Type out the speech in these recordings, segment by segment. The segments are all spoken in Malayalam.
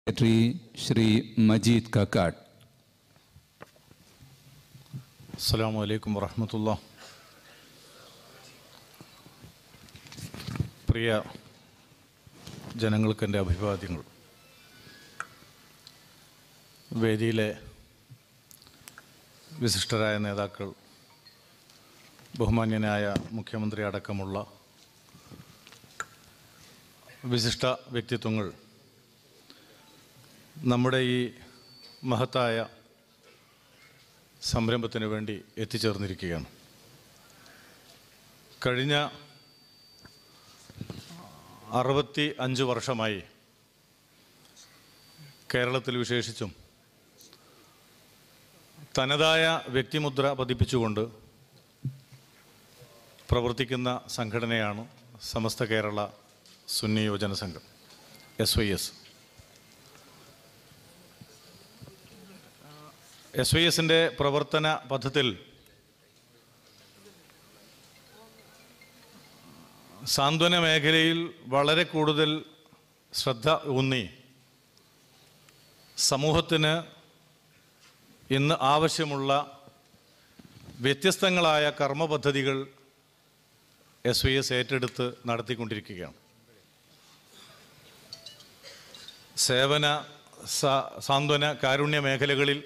സെക്രട്ടറി ശ്രീ മജീദ് കക്കാട് അസ്സാം വലൈക്കും വറഹമത്തുള്ള പ്രിയ ജനങ്ങൾക്ക് എൻ്റെ അഭിവാദ്യങ്ങൾ വേദിയിലെ വിശിഷ്ടരായ നേതാക്കൾ ബഹുമാന്യനായ മുഖ്യമന്ത്രി അടക്കമുള്ള വിശിഷ്ട വ്യക്തിത്വങ്ങൾ നമ്മുടെ ഈ മഹത്തായ സംരംഭത്തിന് വേണ്ടി എത്തിച്ചേർന്നിരിക്കുകയാണ് കഴിഞ്ഞ അറുപത്തി അഞ്ച് വർഷമായി കേരളത്തിൽ വിശേഷിച്ചും തനതായ വ്യക്തിമുദ്ര പതിപ്പിച്ചുകൊണ്ട് പ്രവർത്തിക്കുന്ന സംഘടനയാണ് സമസ്ത കേരള സുന്നി യുവജന സംഘം S Y S S Y എസിൻ്റെ പ്രവർത്തന പഥത്തിൽ സാന്ത്വന മേഖലയിൽ വളരെ കൂടുതൽ ശ്രദ്ധ ഊന്നി സമൂഹത്തിന് ഇന്ന് ആവശ്യമുള്ള വ്യത്യസ്തങ്ങളായ കർമ്മ പദ്ധതികൾ എസ് വൈ എസ് ഏറ്റെടുത്ത് നടത്തിക്കൊണ്ടിരിക്കുകയാണ് സേവന സാ- സാന്ത്വന കാരുണ്യ മേഖലകളിൽ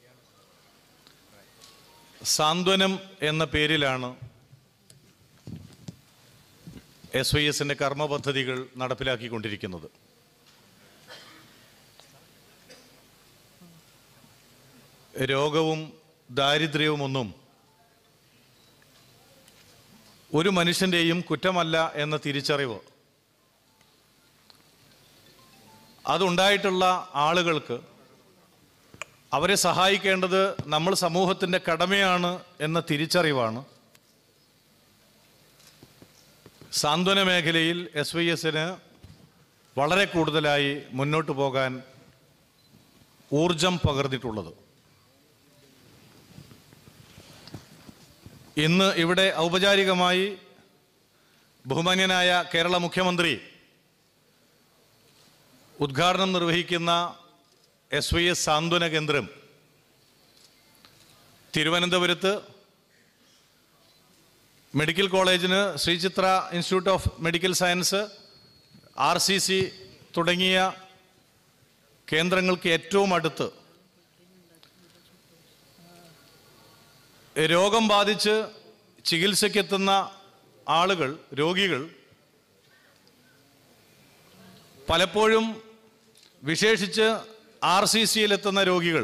സാന്ത്വനം എന്ന പേരിലാണ് എസ് വൈ എസിൻ്റെ കർമ്മ പദ്ധതികൾ നടപ്പിലാക്കിക്കൊണ്ടിരിക്കുന്നത് രോഗവും ദാരിദ്ര്യവുമൊന്നും ഒരു മനുഷ്യൻ്റെയും കുറ്റമല്ല എന്ന തിരിച്ചറിവ് അതുണ്ടായിട്ടുള്ള ആളുകൾക്ക് അവരെ സഹായിക്കേണ്ടത് നമ്മൾ സമൂഹത്തിൻ്റെ കടമയാണ് എന്ന തിരിച്ചറിവാണ് സാന്ത്വന മേഖലയിൽ എസ് വൈ എസിന് വളരെ കൂടുതലായി മുന്നോട്ട് പോകാൻ ഊർജം പകർന്നിട്ടുള്ളത് ഇന്ന് ഇവിടെ ഔപചാരികമായി ബഹുമാന്യനായ കേരള മുഖ്യമന്ത്രി ഉദ്ഘാടനം നിർവഹിക്കുന്ന എസ് വൈ എസ് സാന്ത്വന കേന്ദ്രം തിരുവനന്തപുരത്ത് മെഡിക്കൽ കോളേജിന് Sreechitra institute of medical science R C C തുടങ്ങിയ കേന്ദ്രങ്ങൾക്ക് ഏറ്റവും അടുത്ത് രോഗം ബാധിച്ച് ചികിത്സയ്ക്കെത്തുന്ന ആളുകൾ രോഗികൾ പലപ്പോഴും വിശേഷിച്ച് ആർ സി സിയിലെത്തുന്ന രോഗികൾ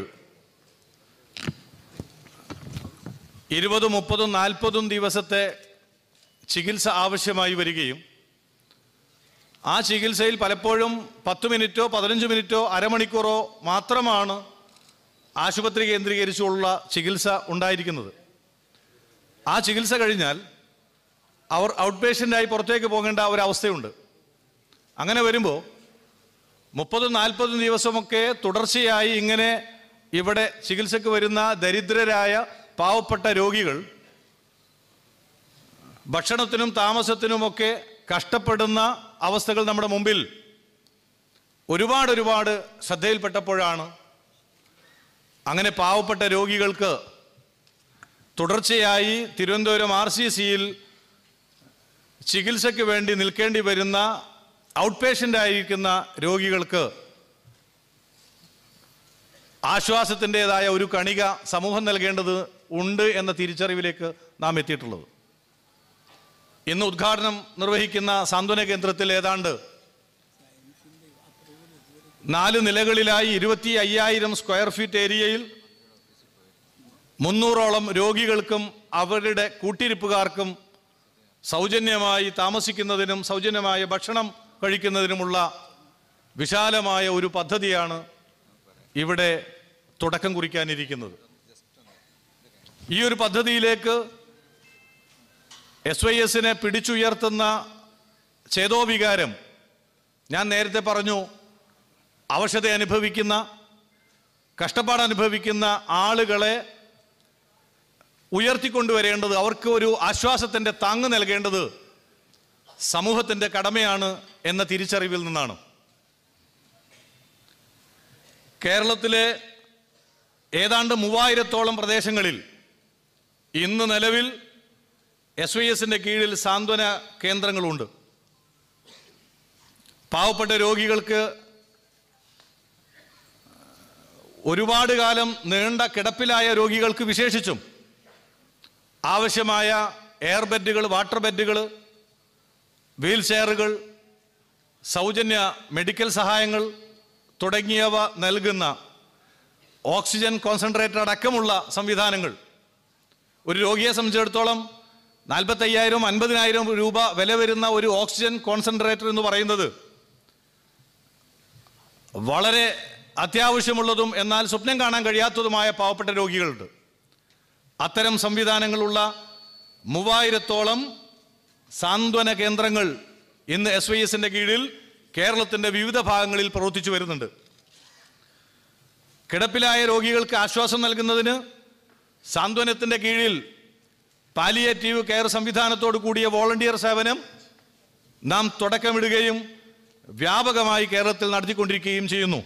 ഇരുപതും മുപ്പതും നാൽപ്പതും ദിവസത്തെ ചികിത്സ ആവശ്യമായി വരികയും ആ ചികിത്സയിൽ പലപ്പോഴും പത്ത് മിനിറ്റോ പതിനഞ്ച് മിനിറ്റോ അരമണിക്കൂറോ മാത്രമാണ് ആശുപത്രി കേന്ദ്രീകരിച്ചുള്ള ചികിത്സ ഉണ്ടായിരിക്കുന്നത് ആ ചികിത്സ കഴിഞ്ഞാൽ അവർ ഔട്ട് പേഷ്യൻ്റായി പുറത്തേക്ക് പോകേണ്ട ഒരവസ്ഥയുണ്ട് അങ്ങനെ വരുമ്പോൾ മുപ്പതും നാൽപ്പതും ദിവസമൊക്കെ തുടർച്ചയായി ഇങ്ങനെ ഇവിടെ ചികിത്സയ്ക്ക് വരുന്ന ദരിദ്രരായ പാവപ്പെട്ട രോഗികൾ ഭക്ഷണത്തിനും താമസത്തിനുമൊക്കെ കഷ്ടപ്പെടുന്ന അവസ്ഥകൾ നമ്മുടെ മുമ്പിൽ ഒരുപാട് ഒരുപാട് ശ്രദ്ധയിൽപ്പെട്ടപ്പോഴാണ് അങ്ങനെ പാവപ്പെട്ട രോഗികൾക്ക് തുടർച്ചയായി തിരുവനന്തപുരം ആർ സി സിയിൽ ചികിത്സയ്ക്ക് വേണ്ടി നിൽക്കേണ്ടി വരുന്ന ഔട്ട് പേഷ്യൻ്റ് ആയിരിക്കുന്ന രോഗികൾക്ക് ആശ്വാസത്തിൻ്റെതായ ഒരു കണിക സമൂഹം നൽകേണ്ടത് ഉണ്ട് എന്ന തിരിച്ചറിവിലേക്ക് നാം എത്തിയിട്ടുള്ളത് ഇന്ന് ഉദ്ഘാടനം നിർവഹിക്കുന്ന സാന്ത്വന കേന്ദ്രത്തിൽ ഏതാണ്ട് നാല് നിലകളിലായി ഇരുപത്തി അയ്യായിരം സ്ക്വയർ ഫീറ്റ് ഏരിയയിൽ മുന്നൂറോളം രോഗികൾക്കും അവരുടെ കൂട്ടിരിപ്പുകാർക്കും സൗജന്യമായി താമസിക്കുന്നതിനും സൗജന്യമായ ഭക്ഷണം കഴിക്കുന്നതിനുമുള്ള വിശാലമായ ഒരു പദ്ധതിയാണ് ഇവിടെ തുടക്കം കുറിക്കാനിരിക്കുന്നത് ഈ ഒരു പദ്ധതിയിലേക്ക് എസ് വൈ എസിനെ പിടിച്ചുയർത്തുന്ന ചേതോവികാരം ഞാൻ നേരത്തെ പറഞ്ഞു അവശത അനുഭവിക്കുന്ന കഷ്ടപ്പാട് അനുഭവിക്കുന്ന ആളുകളെ ഉയർത്തിക്കൊണ്ടുവരേണ്ടത് അവർക്ക് ഒരു ആശ്വാസത്തിൻ്റെ താങ്ങ് നൽകേണ്ടത് സമൂഹത്തിൻ്റെ കടമയാണ് എന്ന തിരിച്ചറിവിൽ നിന്നാണ് കേരളത്തിലെ ഏതാണ്ട് മൂവായിരത്തോളം പ്രദേശങ്ങളിൽ ഇന്ന് നിലവിൽ എസ് വൈ എസിൻ്റെ കീഴിൽ സാന്ത്വന കേന്ദ്രങ്ങളുണ്ട് പാവപ്പെട്ട രോഗികൾക്ക് ഒരുപാട് കാലം നീണ്ട കിടപ്പിലായ രോഗികൾക്ക് വിശേഷിച്ചും ആവശ്യമായ എയർ ബെഡുകൾ വാട്ടർ ബെഡുകൾ വീൽ ചെയറുകൾ സൗജന്യ മെഡിക്കൽ സഹായങ്ങൾ തുടങ്ങിയവ നൽകുന്ന ഓക്സിജൻ കോൺസെൻട്രേറ്റർ അടക്കമുള്ള സംവിധാനങ്ങൾ ഒരു രോഗിയെ സംബന്ധിച്ചിടത്തോളം നാൽപ്പത്തയ്യായിരം അൻപതിനായിരം രൂപ വില വരുന്ന ഒരു ഓക്സിജൻ കോൺസെൻട്രേറ്റർ എന്ന് പറയുന്നത് വളരെ അത്യാവശ്യമുള്ളതും എന്നാൽ സ്വപ്നം കാണാൻ കഴിയാത്തതുമായ പാവപ്പെട്ട രോഗികളുണ്ട് അത്തരം സംവിധാനങ്ങളുള്ള മൂവായിരത്തോളം സാന്ത്വന കേന്ദ്രങ്ങൾ ഇന്ന് എസ് വൈ എസിന്റെ കീഴിൽ കേരളത്തിന്റെ വിവിധ ഭാഗങ്ങളിൽ പ്രവർത്തിച്ചു വരുന്നുണ്ട് കിടപ്പിലായ രോഗികൾക്ക് ആശ്വാസം നൽകുന്നതിന് സാന്ത്വനത്തിന്റെ കീഴിൽ പാലിയേറ്റീവ് കെയർ സംവിധാനത്തോടു കൂടിയ വോളണ്ടിയർ സേവനം നാം തുടക്കമിടുകയും വ്യാപകമായി കേരളത്തിൽ നടത്തിക്കൊണ്ടിരിക്കുകയും ചെയ്യുന്നു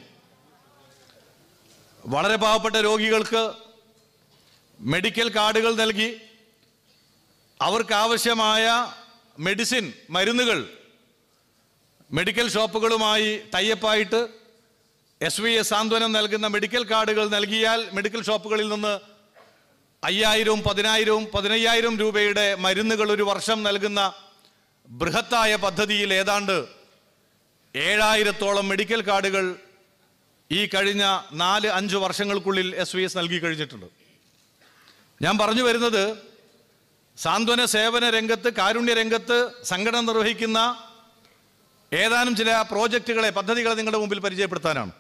വളരെ പാവപ്പെട്ട രോഗികൾക്ക് മെഡിക്കൽ കാർഡുകൾ നൽകി അവർക്ക് ആവശ്യമായ മെഡിസിൻ മരുന്നുകൾ മെഡിക്കൽ ഷോപ്പുകളുമായി ടൈപ്പായിട്ട് എസ് വി എസ് സാന്ത്വനം നൽകുന്ന മെഡിക്കൽ കാർഡുകൾ നൽകിയാൽ മെഡിക്കൽ ഷോപ്പുകളിൽ നിന്ന് അയ്യായിരവും പതിനായിരവും പതിനയ്യായിരം രൂപയുടെ മരുന്നുകൾ ഒരു വർഷം നൽകുന്ന ബൃഹത്തായ പദ്ധതിയിൽ ഏതാണ്ട് ഏഴായിരത്തോളം മെഡിക്കൽ കാർഡുകൾ ഈ കഴിഞ്ഞ നാല് അഞ്ച് വർഷങ്ങൾക്കുള്ളിൽ എസ് വി എസ് നൽകി കഴിഞ്ഞിട്ടുണ്ട് ഞാൻ പറഞ്ഞു വരുന്നത് സാന്ത്വന സേവന രംഗത്ത് കാരുണ്യ രംഗത്ത് സംഘടന നിർവഹിക്കുന്ന ഏതാനും ചില പ്രോജക്റ്റുകളെ പദ്ധതികളെ നിങ്ങളുടെ മുമ്പിൽ പരിചയപ്പെടുത്താനാണ്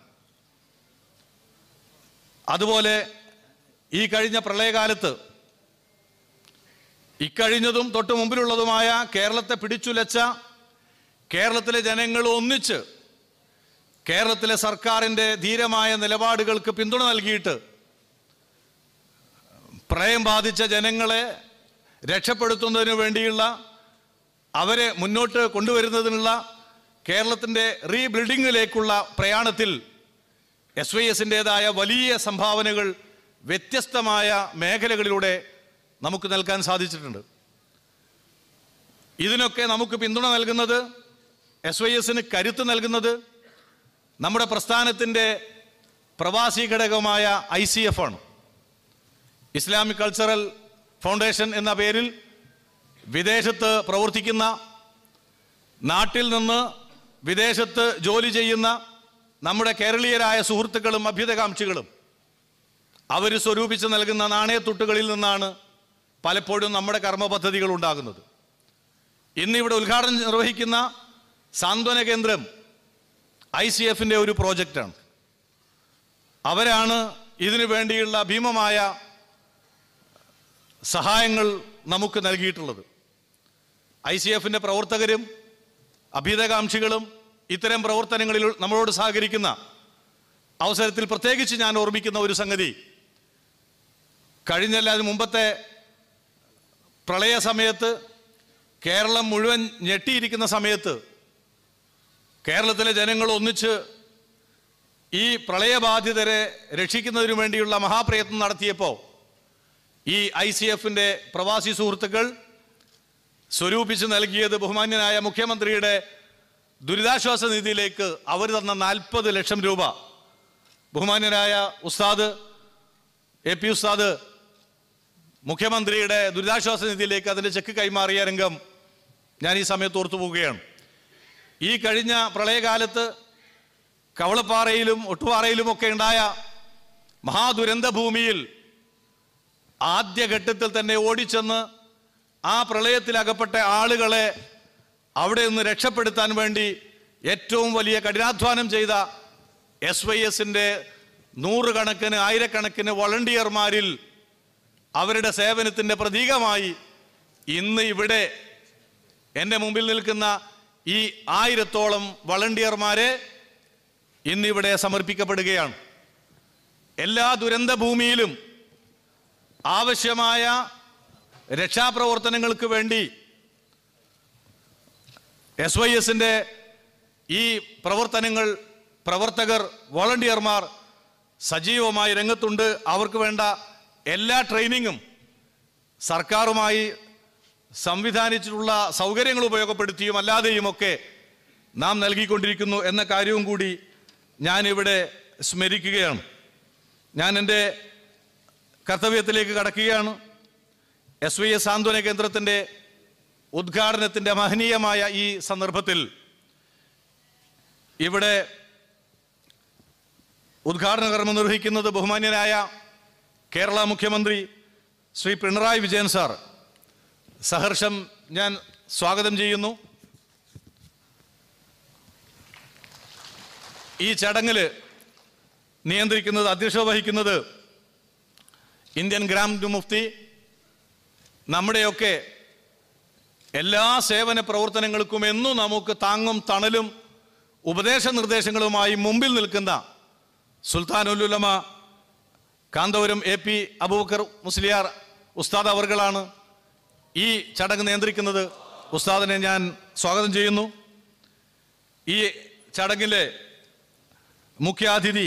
അതുപോലെ ഈ കഴിഞ്ഞ പ്രളയകാലത്ത് ഇക്കഴിഞ്ഞതും തൊട്ട് മുമ്പിലുള്ളതുമായ കേരളത്തെ പിടിച്ചുലച്ച കേരളത്തിലെ ജനങ്ങൾ ഒന്നിച്ച് കേരളത്തിലെ സർക്കാരിൻ്റെ ധീരമായ നിലപാടുകൾക്ക് പിന്തുണ നൽകിയിട്ട് പ്രളയം ബാധിച്ച ജനങ്ങളെ രക്ഷപ്പെടുത്തുന്നതിന് വേണ്ടിയുള്ള അവരെ മുന്നോട്ട് കൊണ്ടുവരുന്നതിനുള്ള കേരളത്തിൻ്റെ റീബിൽഡിങ്ങിലേക്കുള്ള പ്രയാണത്തിൽ എസ് വൈ എസിൻ്റെതായ വലിയ സംഭാവനകൾ വ്യത്യസ്തമായ മേഖലകളിലൂടെ നമുക്ക് നൽകാൻ സാധിച്ചിട്ടുണ്ട് ഇതിനൊക്കെ നമുക്ക് പിന്തുണ നൽകുന്നത് എസ് വൈ എസിന് കരുത്ത് നൽകുന്നത് നമ്മുടെ പ്രസ്ഥാനത്തിൻ്റെ പ്രവാസി ഘടകമായ ഐ സി എഫ് ആണ് ഇസ്ലാമിക് കൾച്ചറൽ ഫൗണ്ടേഷൻ എന്ന പേരിൽ വിദേശത്ത് പ്രവർത്തിക്കുന്ന നാട്ടിൽ നിന്ന് വിദേശത്ത് ജോലി ചെയ്യുന്ന നമ്മുടെ കേരളീയരായ സുഹൃത്തുക്കളും അഭ്യുതകാംക്ഷികളും അവർ സ്വരൂപിച്ച് നൽകുന്ന നാണയത്തുട്ടുകളിൽ നിന്നാണ് പലപ്പോഴും നമ്മുടെ കർമ്മ പദ്ധതികൾ ഉണ്ടാകുന്നത് ഇന്നിവിടെ ഉദ്ഘാടനം നിർവഹിക്കുന്ന സാന്ത്വന കേന്ദ്രം ഐ സി എഫിൻ്റെ ഒരു പ്രോജക്റ്റാണ് അവരാണ് ഇതിനു വേണ്ടിയുള്ള ഭീമമായ സഹായങ്ങൾ നമുക്ക് നൽകിയിട്ടുള്ളത് ഐ സി എഫിൻ്റെ പ്രവർത്തകരും അഭ്യുതകാംക്ഷികളും ഇത്തരം പ്രവർത്തനങ്ങളിൽ നമ്മളോട് സഹകരിക്കുന്ന അവസരത്തിൽ പ്രത്യേകിച്ച് ഞാൻ ഓർമ്മിക്കുന്ന ഒരു സംഗതി കഴിഞ്ഞല്ല അതിന് മുമ്പത്തെ പ്രളയ സമയത്ത് കേരളം മുഴുവൻ ഞെട്ടിയിരിക്കുന്ന സമയത്ത് കേരളത്തിലെ ജനങ്ങൾ ഒന്നിച്ച് ഈ പ്രളയബാധിതരെ രക്ഷിക്കുന്നതിനു വേണ്ടിയുള്ള മഹാപ്രയത്നം നടത്തിയപ്പോൾ ഈ ഐ സി എഫിൻ്റെ പ്രവാസി സുഹൃത്തുക്കൾ സ്വരൂപിച്ച് നൽകിയത് ബഹുമാന്യനായ മുഖ്യമന്ത്രിയുടെ ദുരിതാശ്വാസ നിധിയിലേക്ക് അവർ തന്ന നാൽപ്പത് ലക്ഷം രൂപ ബഹുമാന്യനായ ഉസ്താദ് എ പി ഉസ്താദ് മുഖ്യമന്ത്രിയുടെ ദുരിതാശ്വാസ നിധിയിലേക്ക് അതിൻ്റെ ചെക്ക് കൈമാറിയ രംഗം ഞാൻ ഈ സമയത്ത് ഓർത്തു പോവുകയാണ് ഈ കഴിഞ്ഞ പ്രളയകാലത്ത് കവളപ്പാറയിലും ഒട്ടുപാറയിലുമൊക്കെ ഉണ്ടായ മഹാദുരന്ത ഭൂമിയിൽ ആദ്യഘട്ടത്തിൽ തന്നെ ഓടിച്ചെന്ന് ആ പ്രളയത്തിൽ അകപ്പെട്ട ആളുകളെ അവിടെ നിന്ന് രക്ഷപ്പെടുത്താൻ വേണ്ടി ഏറ്റവും വലിയ കഠിനാധ്വാനം ചെയ്ത എസ് വൈ എസിൻ്റെ നൂറുകണക്കിന് ആയിരക്കണക്കിന് വളണ്ടിയർമാരിൽ അവരുടെ സേവനത്തിൻ്റെ പ്രതീകമായി ഇന്ന് ഇവിടെ എൻ്റെ മുമ്പിൽ നിൽക്കുന്ന ഈ ആയിരത്തോളം വളണ്ടിയർമാരെ ഇന്നിവിടെ സമർപ്പിക്കപ്പെടുകയാണ് എല്ലാ ദുരന്ത ഭൂമിയിലും ആവശ്യമായ രക്ഷാപ്രവർത്തനങ്ങൾക്ക് വേണ്ടി എസ് വൈ എസിൻ്റെ ഈ പ്രവർത്തനങ്ങൾ പ്രവർത്തകർ വോളണ്ടിയർമാർ സജീവമായി രംഗത്തുണ്ട് അവർക്ക് വേണ്ട എല്ലാ ട്രെയിനിങ്ങും സർക്കാരുമായി സംവിധാനിച്ചിട്ടുള്ള സൗകര്യങ്ങൾ ഉപയോഗപ്പെടുത്തിയും അല്ലാതെയുമൊക്കെ നാം നൽകിക്കൊണ്ടിരിക്കുന്നു എന്ന കാര്യവും കൂടി ഞാനിവിടെ സ്മരിക്കുകയാണ് ഞാൻ എൻ്റെ കർത്തവ്യത്തിലേക്ക് കടക്കുകയാണ് എസ് വി എസ് സാന്ത്വന കേന്ദ്രത്തിൻ്റെ ഉദ്ഘാടനത്തിൻ്റെ മഹനീയമായ ഈ സന്ദർഭത്തിൽ ഇവിടെ ഉദ്ഘാടന കർമ്മം നിർവഹിക്കുന്നത് ബഹുമാന്യനായ കേരള മുഖ്യമന്ത്രി ശ്രീ പിണറായി വിജയൻ സാർ സഹർഷം ഞാൻ സ്വാഗതം ചെയ്യുന്നു ഈ ചടങ്ങിൽ നിയന്ത്രിക്കുന്നത് അധ്യക്ഷത വഹിക്കുന്നത് ഇന്ത്യൻ ഗ്രാൻഡ് മുഫ്തി നമ്മുടെയൊക്കെ എല്ലാ സേവന പ്രവർത്തനങ്ങൾക്കും എന്നും നമുക്ക് താങ്ങും തണലും ഉപദേശ നിർദ്ദേശങ്ങളുമായി മുമ്പിൽ നിൽക്കുന്ന സുൽത്താനുലുലമ കാന്തപുരം എ പി അബൂബക്കർ മുസ്ലിയാർ ഉസ്താദ് അവർകളാണ് ഈ ചടങ്ങ് നിയന്ത്രിക്കുന്നത് ഉസ്താദിനെ ഞാൻ സ്വാഗതം ചെയ്യുന്നു ഈ ചടങ്ങിലെ മുഖ്യാതിഥി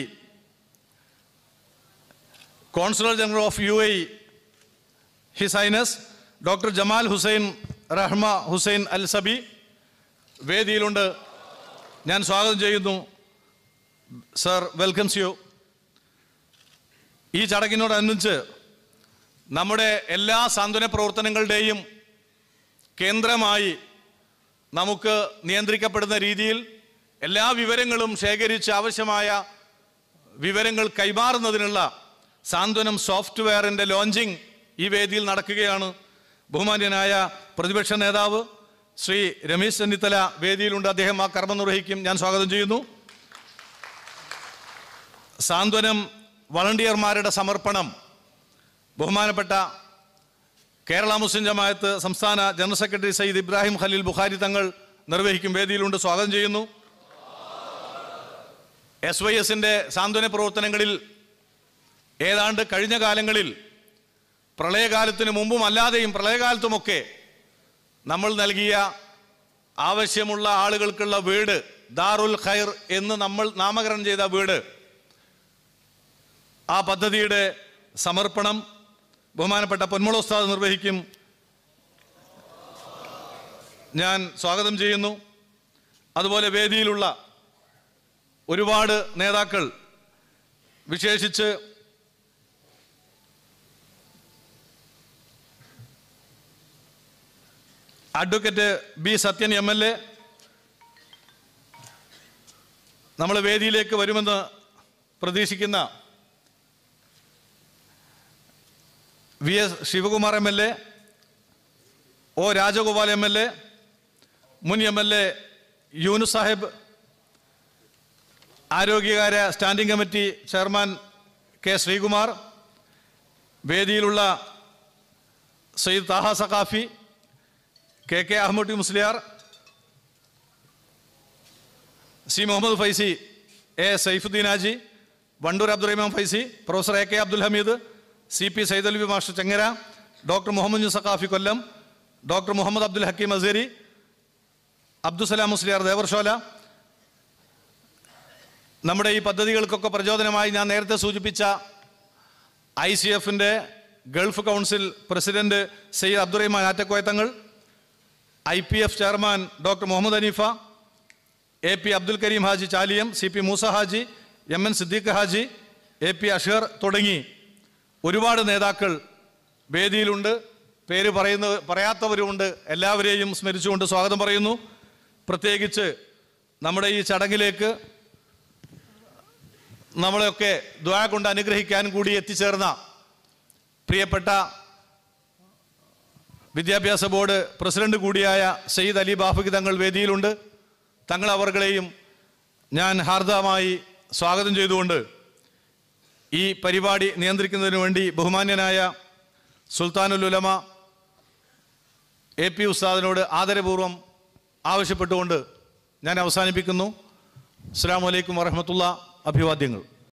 consular general of U A his highness doctor Jamal Hussain Rahma Hussain അൽ സബി വേദിയിലുണ്ട് ഞാൻ സ്വാഗതം ചെയ്യുന്നു സർ വെൽക്കംസ് യു ഈ ചടങ്ങിനോടനുബന്ധിച്ച് നമ്മുടെ എല്ലാ സാന്ത്വന പ്രവർത്തനങ്ങളുടെയും കേന്ദ്രമായി നമുക്ക് നിയന്ത്രിക്കപ്പെടുന്ന രീതിയിൽ എല്ലാ വിവരങ്ങളും ശേഖരിച്ച് ആവശ്യമായ വിവരങ്ങൾ കൈമാറുന്നതിനുള്ള സാന്ത്വനം സോഫ്റ്റ്വെയറിൻ്റെ ലോഞ്ചിങ് ഈ വേദിയിൽ നടക്കുകയാണ് ബഹുമാന്യനായ പ്രതിപക്ഷ നേതാവ് ശ്രീ രമേശ് ചെന്നിത്തല വേദിയിലുണ്ട് അദ്ദേഹം ആ കർമ്മം നിർവഹിക്കും ഞാൻ സ്വാഗതം ചെയ്യുന്നു സാന്ത്വനം വളണ്ടിയർമാരുടെ സമർപ്പണം ബഹുമാനപ്പെട്ട കേരള മുസ്ലിം ജമാഅത്ത് സംസ്ഥാന ജനറൽ സെക്രട്ടറി സയ്യിദ് ഇബ്രാഹിം ഖലീൽ ബുഖാരി തങ്ങൾ നിർവഹിക്കും വേദിയിലുണ്ട് സ്വാഗതം ചെയ്യുന്നു എസ് വൈ എസിൻ്റെ സാന്ത്വന പ്രവർത്തനങ്ങളിൽ ഏതാണ്ട് കഴിഞ്ഞ കാലങ്ങളിൽ പ്രളയകാലത്തിന് മുമ്പും അല്ലാതെയും പ്രളയകാലത്തുമൊക്കെ നമ്മൾ നൽകിയ ആവശ്യമുള്ള ആളുകൾക്കുള്ള വീട് ദാറുൽ ഖൈർ എന്ന് നമ്മൾ നാമകരണം ചെയ്ത വീട് ആ പദ്ധതിയുടെ സമർപ്പണം ബഹുമാനപ്പെട്ട പൊന്മുള ഉസ്താദ് നിർവഹിക്കും ഞാൻ സ്വാഗതം ചെയ്യുന്നു അതുപോലെ വേദിയിലുള്ള ഒരുപാട് നേതാക്കൾ വിശേഷിച്ച് advocate B Sathyan M L A നമ്മൾ വേദിയിലേക്ക് വരുമെന്ന് പ്രതീക്ഷിക്കുന്ന V S Sivakumar M L A O Rajagopal M L A മുൻ M L A Yunus Sahib ആരോഗ്യകാര്യ standing committee chairman K Sreekumar വേദിയിലുള്ള Sayyid Thaha Saqafi K K Ahmed Musliyar C Muhammad Faizy A Saifuddin Haji Wandoor Abdurahiman Faizy professor A K Abdul Hameed C P Saidalavi master Chengara doctor Muhammad Saqafi Kollam doctor Muhammad Abdul Hakeem Azhari Abdussalam Musliyar Devarshola നമ്മുടെ ഈ പദ്ധതികൾക്കൊക്കെ പ്രചോദനമായി ഞാൻ നേരത്തെ സൂചിപ്പിച്ച ഐ സി എഫിൻ്റെ Gulf council president Sayyid Abdurahiman Attakoya Thangal I P F chairman doctor Muhammad Haneefa A P Abdul Kareem Haji Chaliyam C P Moosa Haji M N Siddique Haji A P Ashar തുടങ്ങി ഒരുപാട് നേതാക്കൾ വേദിയിലുണ്ട് പേര് പറയുന്ന പറയാത്തവരുമുണ്ട് എല്ലാവരെയും സ്മരിച്ചുകൊണ്ട് സ്വാഗതം പറയുന്നു പ്രത്യേകിച്ച് നമ്മുടെ ഈ ചടങ്ങിലേക്ക് നമ്മളെയൊക്കെ ദ്വാ കൊണ്ട് അനുഗ്രഹിക്കാൻ കൂടി എത്തിച്ചേർന്ന പ്രിയപ്പെട്ട വിദ്യാഭ്യാസ ബോർഡ് പ്രസിഡന്റ് കൂടിയായ സയ്യിദ് അലി ബാഫിക്ക് തങ്ങൾ വേദിയിലുണ്ട് തങ്ങൾ അവർകളെയും ഞാൻ ഹാർദമായി സ്വാഗതം ചെയ്തുകൊണ്ട് ഈ പരിപാടി നിയന്ത്രിക്കുന്നതിന് വേണ്ടി ബഹുമാന്യനായ സുൽത്താനുൽ ഉലമ എ പി ഉസ്താദിനോട് ആദരപൂർവ്വം ആവശ്യപ്പെട്ടുകൊണ്ട് ഞാൻ അവസാനിപ്പിക്കുന്നു അസ്സാം വലൈക്കും വറഹമത്തുള്ള അഭിവാദ്യങ്ങൾ